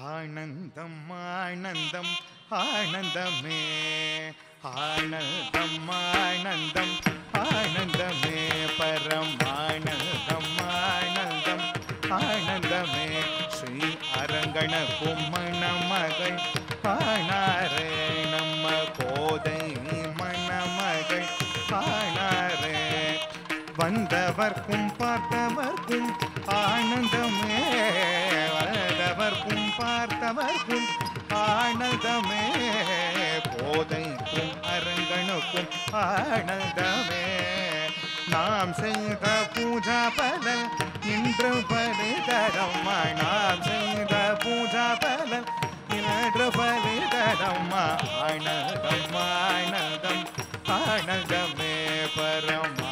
ஆனந்தம் ஆனந்தம் ஆனந்தமே ஆனந்தம் ஆனந்தம் ஆனந்தமே பரமானந்தம் ஆனந்தம் ஆனந்தமே ஸ்ரீ அரங்கண கும்மண மகள் காணாரே நம்ம கோதை மணமகள் காணாரே வந்தவர்க்கும் பார்த்தவர்க்கும் ஆனந்தமே வந்தவர்க்கும் பார்த்தவர்க்கும் ஆனந்தமே போதைக்கும் அரங்கனுக்கும் ஆனந்தமே நாம் செய்த பூஜா பல இன்று பலிதரம்மா நாம் செய்த பூஜா பல இன்று பலிதரம்மா ஆனந்தம் ஆனந்தம் ஆனந்தமே பரமா